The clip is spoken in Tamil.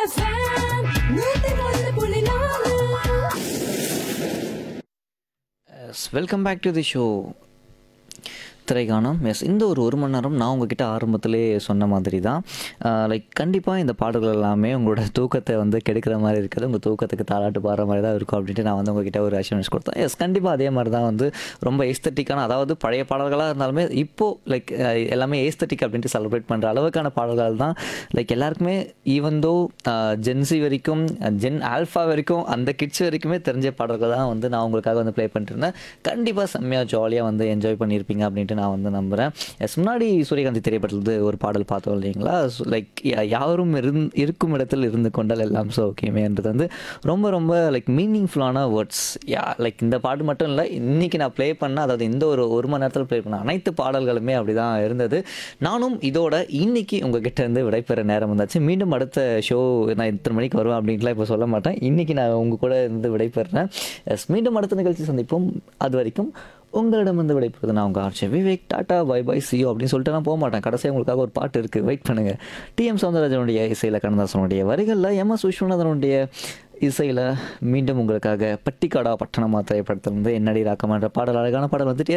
FM நூத்தி ஒன்று புள்ளி நாலு yes welcome back to the show Thiraiganam yes இந்த ஒரு ஒரு மணி நேரம் நான் உங்ககிட்ட ஆரம்பத்திலே சொன்ன மாதிரி தான் லைக் கண்டிப்பாக இந்த பாடல்கள் எல்லாமே உங்களோட தூக்கத்தை வந்து கெடுக்கிற மாதிரி இருக்குது உங்கள் தூக்கத்துக்கு தாளாட்டு பாடுற மாதிரி தான் இருக்கும் அப்படின்ட்டு நான் வந்து உங்ககிட்ட ஒரு அஷூரன்ஸ் கொடுத்தேன் எஸ் கண்டிப்பாக அதே மாதிரி தான் வந்து ரொம்ப ஏஸ்தட்டிக்கான அதாவது பழைய பாடல்களாக இருந்தாலுமே இப்போது லைக் எல்லாமே ஏஸ்தட்டிக் அப்படின்ட்டு செலிப்ரேட் பண்ணுற அளவுக்கான பாடல்கள் தான் லைக் எல்லாருக்குமே ஈவன் தோ ஜென்சி வரைக்கும் ஜென் ஆல்ஃபா வரைக்கும் அந்த கிட்ஸ் வரைக்குமே தெரிஞ்ச பாடல்கள் தான் வந்து நான் உங்களுக்காக வந்து ப்ளே பண்ணிட்டு இருந்தேன் கண்டிப்பாக செம்மையாக ஜாலியாக வந்து என்ஜாய் பண்ணியிருப்பீங்க அப்படின்ட்டு நான் வந்து நம்புகிறேன் எஸ் முன்னாடி சூரியகாந்தி திரைப்படத்துலேருந்து ஒரு பாடல் பார்த்தோம் இல்லைங்களா லைக் யாரும் இருந் இருக்கும் இடத்தில் இருந்து கொண்டால் எல்லாம் ஸோ ஓகேமேன்றது வந்து ரொம்ப ரொம்ப லைக் மீனிங்ஃபுல்லான வேர்ட்ஸ் யா லைக் இந்த பாட்டு மட்டும் இல்லை இன்றைக்கி நான் ப்ளே பண்ண அதாவது இந்த ஒரு ஒரு மணி நேரத்தில் ப்ளே பண்ண அனைத்து பாடல்களுமே அப்படி தான் இருந்தது நானும் இதோட இன்னைக்கு உங்ககிட்ட இருந்து விடைபெற நேரம் வந்தாச்சு மீண்டும் அடுத்த ஷோ நான் இத்தனை மணிக்கு வருவேன் அப்படின்ட்டுலாம் இப்போ சொல்ல மாட்டேன் இன்றைக்கி நான் உங்கள் கூட இருந்து விடைபெறுறேன் எஸ் மீண்டும் அடுத்த நிகழ்ச்சி சந்திப்போம் அது வரைக்கும் உங்களிடம் வந்து விடைபெறுது நான் உங்கள் Archie Vivek tata bye bye ciao அப்படின்னு சொல்லிட்டு நான் போக மாட்டேன் கடைசியாக உங்களுக்காக ஒரு பாட்டு இருக்குது வெயிட் பண்ணுங்கள் டிஎம் சௌந்தரராஜனுடைய இசையில் கண்ணதாசனுடைய வரிகளில் எம் எஸ் விஸ்வநாதனுடைய இசையில் மீண்டும் உங்களுக்காக பட்டிக்காடா பட்டணமா திரைப்படத்திலிருந்து என்னடி ராக்கமான்ற பாடல் அழகான பாடல் வந்துட்டே